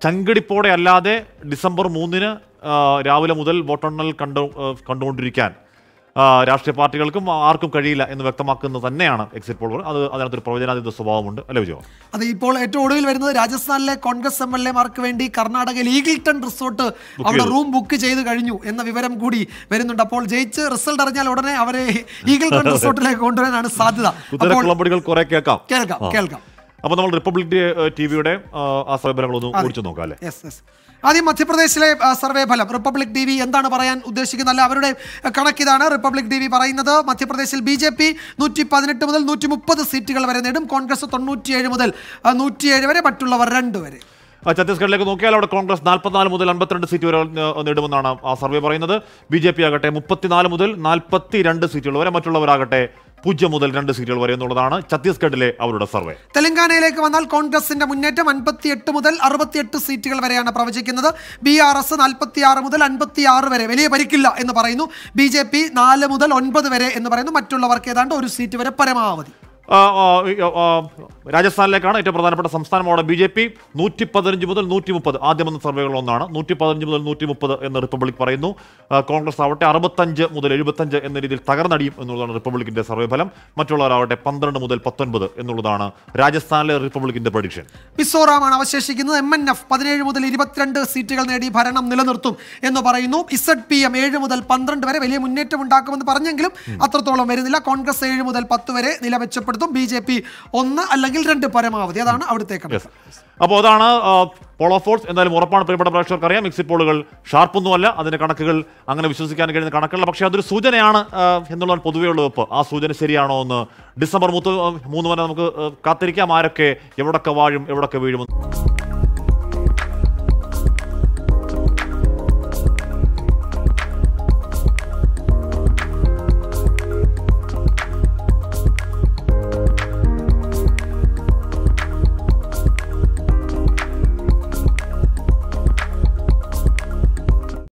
ചങ്കിടിപ്പോടെ അല്ലാതെ ഡിസംബർ മൂന്നിന് ആ, രാവിലെ മുതൽ വോട്ടെണ്ണൽ കണ്ടു ആ, കണ്ടുകൊണ്ടിരിക്കാൻ ആ, രാഷ്ട്രീയ പാർട്ടികൾക്കും ആർക്കും കഴിയില്ല എന്ന് വ്യക്തമാക്കുന്നത് തന്നെയാണ് എക്സിറ്റ് പോൾ അത് അതിനകത്തൊരു പ്രവചനാതീത സ്വഭാവമുണ്ട് അല്ലേ വിജയോ അത് ഇപ്പോൾ ഏറ്റവും ഒടുവിൽ വരുന്നത് രാജസ്ഥാനിലെ കോൺഗ്രസ് എം എൽ എമാർക്ക് വേണ്ടി കർണാടകയിൽ ഈഗിൾട്ടൺ റിസോർട്ട് അവിടെ ചെയ്തു. റൂം ബുക്ക് ചെയ്ത് കഴിഞ്ഞു എന്ന വിവരം കൂടി വരുന്നുണ്ട് അപ്പോൾ ജയിച്ച് റിസൾട്ട് അറിഞ്ഞാൽ ഉടനെ അവരെ ഈഗിൾട്ടൺ റിസോർട്ടിലേക്ക് കൊണ്ടുവരാനാണ് സാധ്യത കുതിര അപ്പോൾ കുളമ്പടികൾ കുറെ കേൾക്കാം കേൾക്കാം കേൾക്കാം അപ്പോൾ നമ്മൾ റിപ്പബ്ലിക് ടി വിയുടെ ആ സമീപനങ്ങളൊന്ന് ഓടിച്ചു നോക്കാം അല്ലേ യെസ് യെസ് ആദ്യം മധ്യപ്രദേശിലെ ആ, സർവേ ഫലം റിപ്പബ്ലിക് ടി വി എന്താണ് പറയാൻ ഉദ്ദേശിക്കുന്നത് അല്ല അവരുടെ ആ, കണക്കിതാണ് റിപ്പബ്ലിക് ടി വി പറയുന്നത് മധ്യപ്രദേശിൽ ബി ജെ പി നൂറ്റി പതിനെട്ട് മുതൽ നൂറ്റി മുപ്പത് സീറ്റുകൾ വരെ നേടും കോൺഗ്രസ് തൊണ്ണൂറ്റിയേഴ് മുതൽ ആ, നൂറ്റിയേഴ് വരെ മറ്റുള്ളവർ രണ്ട് വരെ ആ, ഛത്തീസ്ഗഡിലേക്ക് നോക്കിയാൽ അവിടെ കോൺഗ്രസ് നാൽപ്പത്തിനാല് മുതൽ അൻപത്തിരണ്ട് സീറ്റ് വരെ ഏഹ്, നേടുമെന്നാണ് ആ സർവേ പറയുന്നത് ബി ജെ പി ആകട്ടെ മുപ്പത്തിനാല് മുതൽ നാൽപ്പത്തി രണ്ട് സീറ്റുകൾ വരെ മറ്റുള്ളവരാകട്ടെ പൂജ്യം മുതൽ രണ്ട് സീറ്റുകൾ വരെ എന്നുള്ളതാണ് ഛത്തീസ്ഗഡിലെ അവരുടെ സർവേ തെലങ്കാനയിലേക്ക് വന്നാൽ കോൺഗ്രസിന്റെ മുന്നേറ്റം അൻപത്തിയെട്ട് മുതൽ അറുപത്തിയെട്ട് സീറ്റുകൾ വരെയാണ് പ്രവചിക്കുന്നത് ബി ആർ എസ് നാൽപ്പത്തി ആറ് മുതൽ അൻപത്തി ആറ് വരെ വലിയ പരിക്കില്ല എന്ന് പറയുന്നു ബി ജെ പി നാല് മുതൽ ഒൻപത് വരെ എന്ന് പറയുന്നു മറ്റുള്ളവർക്ക് ഏതാണ്ട് ഒരു സീറ്റ് വരെ പരമാവധി ആ, ആ, ഈ, ആ, രാജസ്ഥാനിലേക്കാണ് ഏറ്റവും പ്രധാനപ്പെട്ട സംസ്ഥാനം അവിടെ ബി ജെ പി നൂറ്റി പതിനഞ്ച് മുതൽ നൂറ്റി മുപ്പത് ആദ്യം വന്ന സർവേകൾ ഒന്നാണ് നൂറ്റി പതിനഞ്ച് മുതൽ നൂറ്റി മുപ്പത് എന്ന് റിപ്പബ്ലിക് പറയുന്നു ആ, കോൺഗ്രസ് ആവട്ടെ അറുപത്തഞ്ച് മുതൽ എഴുപത്തഞ്ച് എന്ന രീതിയിൽ തകർന്നടിയും എന്നുള്ളതാണ് റിപ്പബ്ലിക്കിന്റെ സർവേ ഫലം മറ്റുള്ളവരാവട്ടെ പന്ത്രണ്ട് മുതൽ പത്തൊൻപത് എന്നുള്ളതാണ് രാജസ്ഥാനിലെ റിപ്പബ്ലിക്കിന്റെ പ്രഡിക്ഷൻ മിസോറാമാണ് അവശേഷിക്കുന്നത് എം എൻ എഫ് പതിനേഴ് മുതൽ ഇരുപത്തിരണ്ട് സീറ്റുകൾ നേടി ഭരണം നിലനിർത്തും എന്ന് പറയുന്നു ഇസഡ് പി എം ഏഴ് മുതൽ പന്ത്രണ്ട് വരെ വലിയ മുന്നേറ്റം ഉണ്ടാക്കുമെന്ന് പറഞ്ഞെങ്കിലും അത്രത്തോളം വരുന്നില്ല കോൺഗ്രസ് ഏഴ് മുതൽ പത്ത് വരെ നില മെച്ചപ്പെടുത്തും ബി ജെ പി ഒന്ന് അല്ലെങ്കിൽ രണ്ട് പരമാവധി അതാണ് അവിടുത്തെ കണക്ക് അപ്പോൾ അതാണ് പോളോ ഫോഴ്സ് എന്തായാലും ഉറപ്പാണ് പ്രിയപ്പെട്ട പ്രേക്ഷകർക്ക് അറിയാം എക്സിറ്റ് പോളുകൾ ഷാർപ്പൊന്നുമല്ല അതിന്റെ കണക്കുകൾ അങ്ങനെ വിശ്വസിക്കാൻ കഴിയുന്ന കണക്കുകൾ പക്ഷേ അതൊരു സൂചനയാണ് ആ, എന്നുള്ളതാണ് പൊതുവെയുള്ള വെപ്പ് ആ സൂചന ശരിയാണോ എന്ന് ഡിസംബർ മൂത്ത് മൂന്ന് വരെ നമുക്ക് ആ, കാത്തിരിക്കാം ആരൊക്കെ എവിടൊക്കെ വാഴും എവിടൊക്കെ വീഴുമെന്ന്